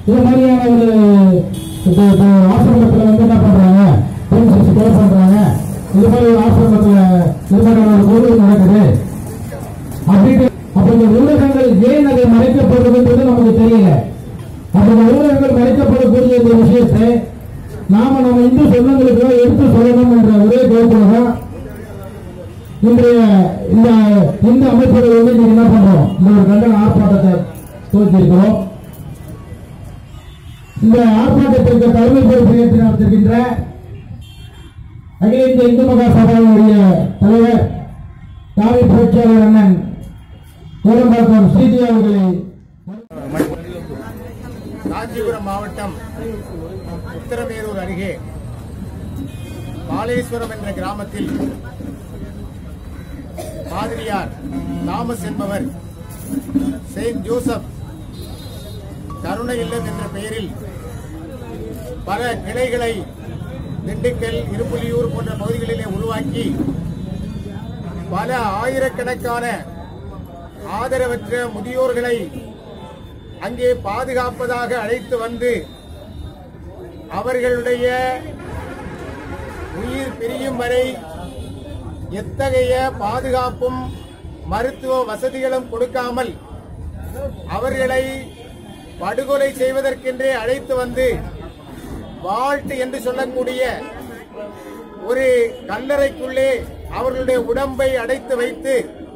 இது மாதிரியான ஒரு இப்போ இப்போ ஆசிரமத்தில் வந்து என்ன பண்றாங்க பெண் சிசு கொலை பண்றாங்க இது மாதிரி ஒரு ஆசிரமத்தில் இது மாதிரியான ஒரு கொலை நடக்குது அப்படின்னு அப்ப இந்த ஊடகங்கள் ஏன் அதை மறைக்கப்படுறதுன்றது நமக்கு தெரியல அப்ப இந்த ஊடகங்கள் மறைக்கப்படக்கூடிய இந்த விஷயத்தை நாம நம்ம இந்து சொந்தங்களுக்கு எடுத்து சொல்லணும் என்ற ஒரே கோரிக்கை இன்றைய இந்த இந்த அமைப்புகள் வந்து நீங்க என்ன பண்றோம் இந்த ஒரு கண்டன ஆர்ப்பாட்டத்தை துவக்கியிருக்கிறோம் இந்த ஆர்ப்பாட்டத்திற்கு தலைமை பொறுப்பு ஏற்று நடத்திருக்கின்ற அகில இந்திய இந்து மகா சபாவினுடைய தலைவர் தாவி புரட்சியாளர் அண்ணன் கோலம்பாக்கம் ஸ்ரீஜி அவர்களை காஞ்சிபுரம் மாவட்டம் உத்தரமேரூர் அருகே பாலேஸ்வரம் என்ற கிராமத்தில் பாதிரியார் தாமஸ் என்பவர் செயின்ட் ஜோசப் கருணை இல்லம் என்ற பெயரில் பல கிளைகளை திண்டுக்கல் இருப்புலியூர் போன்ற பகுதிகளிலே உருவாக்கி பல ஆயிரக்கணக்கான ஆதரவற்ற முதியோர்களை அங்கே பாதுகாப்பதாக அழைத்து வந்து அவர்களுடைய உயிர் பிரியும் வரை எத்தகைய பாதுகாப்பும் மருத்துவ வசதிகளும் கொடுக்காமல் அவர்களை படுகொலை செய்வதற்கென்றே அழைத்து வந்து வால்ட் என்று சொல்லக்கூடிய ஒரு கல்லறைக்குள்ளே அவர்களுடைய உடம்பை அடைத்து வைத்து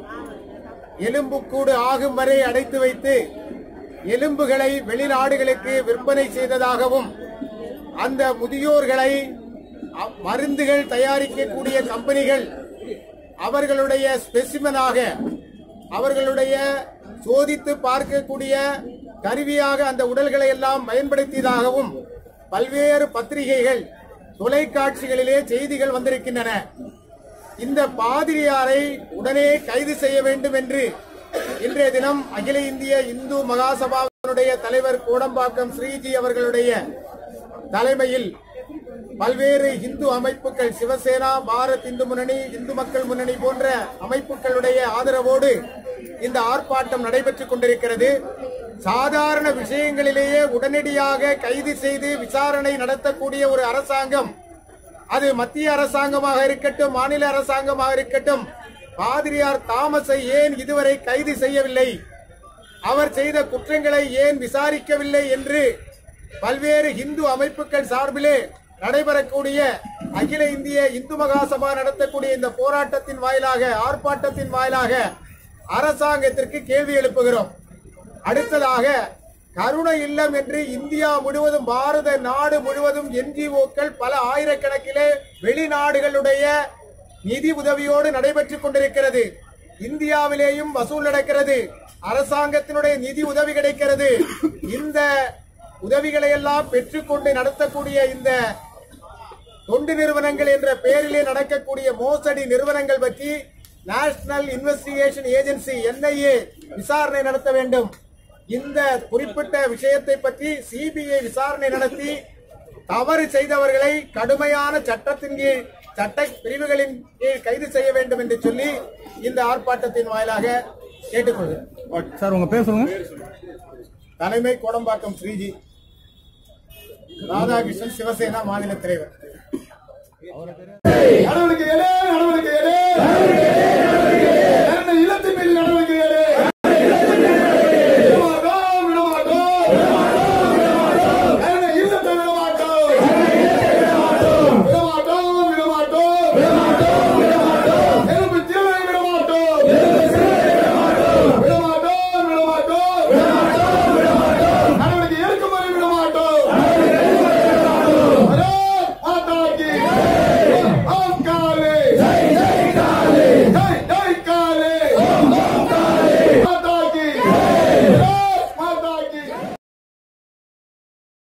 எலும்புக்கூடு ஆகும் வரை அடைத்து வைத்து எலும்புகளை வெளிநாடுகளுக்கு விற்பனை செய்ததாகவும் அந்த முதியோர்களை அ- மருந்துகள் தயாரிக்கக்கூடிய கம்பெனிகள் அவர்களுடைய ஸ்பெசிமனாக அவர்களுடைய சோதித்து பார்க்கக்கூடிய கருவியாக அந்த உடல்களை எல்லாம் பயன்படுத்தியதாகவும் பல்வேறு பத்திரிகைகள் தொலைக்காட்சிகளிலே செய்திகள் வந்திருக்கின்றன இந்த பாதிரியாரை உடனே கைது செய்ய வேண்டும் என்று இன்றைய தினம் அகில இந்திய இந்து மகாசபாவினுடைய தலைவர் கோடம்பாக்கம் ஸ்ரீஜி அவர்களுடைய தலைமையில் பல்வேறு இந்து அமைப்புகள் சிவசேனா பாரத் இந்து முன்னணி இந்து மக்கள் முன்னணி போன்ற அமைப்புகளுடைய ஆதரவோடு இந்த ஆர்ப்பாட்டம் நடைபெற்றுக் கொண்டிருக்கிறது சாதாரண விஷயங்களிலேயே உடனடியாக கைது செய்து விசாரணை நடத்தக்கூடிய ஒரு அரசாங்கம் அது மத்திய அரசாங்கமாக இருக்கட்டும் மாநில அரசாங்கமாக இருக்கட்டும் பாதிரியார் தாமஸை ஏன் இதுவரை கைது செய்யவில்லை அவர் செய்த குற்றங்களை ஏன் விசாரிக்கவில்லை என்று பல்வேறு இந்து அமைப்புகள் சார்பிலே நடைபெறக்கூடிய அகில இந்திய இந்து மகாசபா நடத்தக்கூடிய இந்த போராட்டத்தின் வாயிலாக ஆர்ப்பாட்டத்தின் வாயிலாக அரசாங்கத்திற்கு கேள்வி எழுப்புகிறோம் அடுத்ததாக கருணை இல்லம் என்று இந்தியா முழுவதும் பாரத நாடு முழுவதும் என்ஜிஓக்கள் பல ஆயிரக்கணக்கிலே வெளிநாடுகளுடைய நிதி உதவியோடு நடைபெற்றுக் கொண்டிருக்கிறது இந்தியாவிலேயும் வசூல் நடக்கிறது அரசாங்கத்தினுடைய நிதி உதவி கிடைக்கிறது இந்த உதவிகளை எல்லாம் பெற்றுக்கொண்டு நடத்தக்கூடிய இந்த தொண்டு நிறுவனங்கள் என்ற பெயரிலே நடக்கக்கூடிய மோசடி நிறுவனங்கள் பற்றி நேஷனல் இன்வெஸ்டிகேஷன் ஏஜென்சி என்ஐஏ விசாரணை நடத்த வேண்டும் இந்த குறிப்பிட்ட விஷயத்தை பற்றி சிபிஐ விசாரணை நடத்தி தவறு செய்தவர்களை கடுமையான சட்டத்தின் கீழ் சட்ட பிரிவுகளின் கீழ் கைது செய்ய வேண்டும் என்று சொல்லி இந்த ஆர்ப்பாட்டத்தின் வாயிலாக கேட்டுக்கொள்கிறேன் சார் உங்க பேர் சொல்லுங்க தலைமை கோடம்பாக்கம் ஸ்ரீஜி ராதாகிருஷ்ணன் சிவசேனா மாநில தலைவர் நடவடிக்கை எடு நடவடிக்கை எடு